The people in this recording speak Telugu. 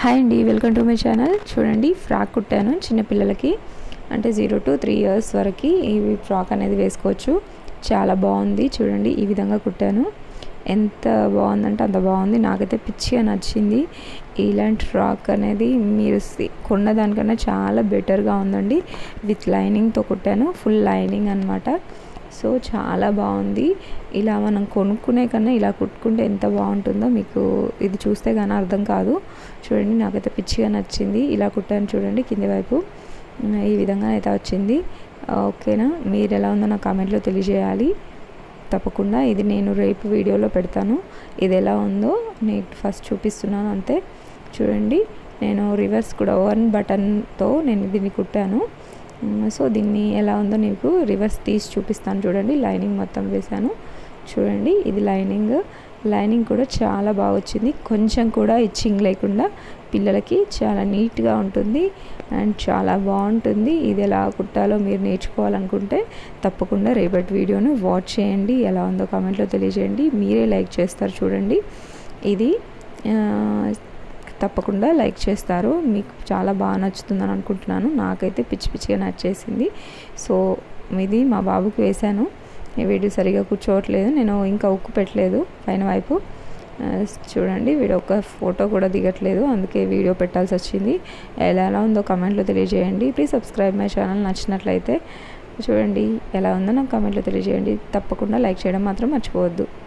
హాయ్ అండి వెల్కమ్ టు మై ఛానల్ చూడండి ఫ్రాక్ కుట్టాను చిన్నపిల్లలకి అంటే జీరో టు త్రీ ఇయర్స్ వరకు ఈ ఫ్రాక్ అనేది వేసుకోవచ్చు చాలా బాగుంది చూడండి ఈ విధంగా కుట్టాను ఎంత బాగుందంటే అంత బాగుంది నాకైతే పిచ్చిగా నచ్చింది ఇలాంటి ఫ్రాక్ అనేది మీరు సి- కొన్న దానికన్నా చాలా బెటర్గా ఉందండి విత్ లైనింగ్తో కుట్టాను ఫుల్ లైనింగ్ అనమాట సో చాలా బాగుంది ఇలా మనం కొనుక్కునే కన్నా ఇలా కుట్టుకుంటే ఎంత బాగుంటుందో మీకు ఇది చూస్తే కానీ అర్థం కాదు చూడండి నాకైతే పిచ్చిగా నచ్చింది ఇలా కుట్టాను చూడండి కింది వైపు ఉమ్, ఈ విధంగా అయితే వచ్చింది ఓకేనా మీరు ఎలా ఉందో నా కామెంట్లో తెలియజేయాలి తప్పకుండా ఇది నేను రేపు వీడియోలో పెడతాను ఇది ఎలా ఉందో నేను ఫస్ట్ చూపిస్తున్నాను అంతే చూడండి నేను రివర్స్ కూడా వన్ బటన్తో నేను దీన్ని కుట్టాను మ్, సో దీన్ని ఎలా ఉందో నీకు రివర్స్ తీసి చూపిస్తాను చూడండి లైనింగ్ మొత్తం వేశాను చూడండి ఇది లైనింగ్ లైనింగ్ కూడా చాలా బాగా వచ్చింది కొంచెం కూడా ఇచ్చింగ్ లేకుండా పిల్లలకి చాలా నీట్గా ఉంటుంది అండ్ చాలా బాగుంటుంది ఇది ఎలా కుట్టాలో మీరు నేర్చుకోవాలనుకుంటే తప్పకుండా రేపటి వీడియోని వాచ్ చేయండి ఎలా ఉందో కామెంట్లో తెలియజేయండి మీరే లైక్ చేస్తారు చూడండి ఇది ఆ, తప్పకుండా లైక్ చేస్తారు మీకు చాలా బాగా నచ్చుతుందని అనుకుంటున్నాను నాకైతే పిచ్చి పిచ్చిగా నచ్చేసింది సో ఇది మా బాబుకి వేశాను వీడు సరిగా కూర్చోవట్లేదు నేను ఇంకా ఉక్కు పెట్టలేదు పైన వైపు ఆ, చూడండి వీడు ఒక ఫోటో కూడా దిగట్లేదు అందుకే వీడియో పెట్టాల్సి వచ్చింది ఎలా ఎలా ఉందో కమెంట్లో తెలియజేయండి ప్లీజ్ సబ్స్క్రైబ్ మై ఛానల్ నచ్చినట్లయితే చూడండి ఎలా ఉందో నాకు కమెంట్లో తెలియజేయండి తప్పకుండా లైక్ చేయడం మాత్రం మర్చిపోవద్దు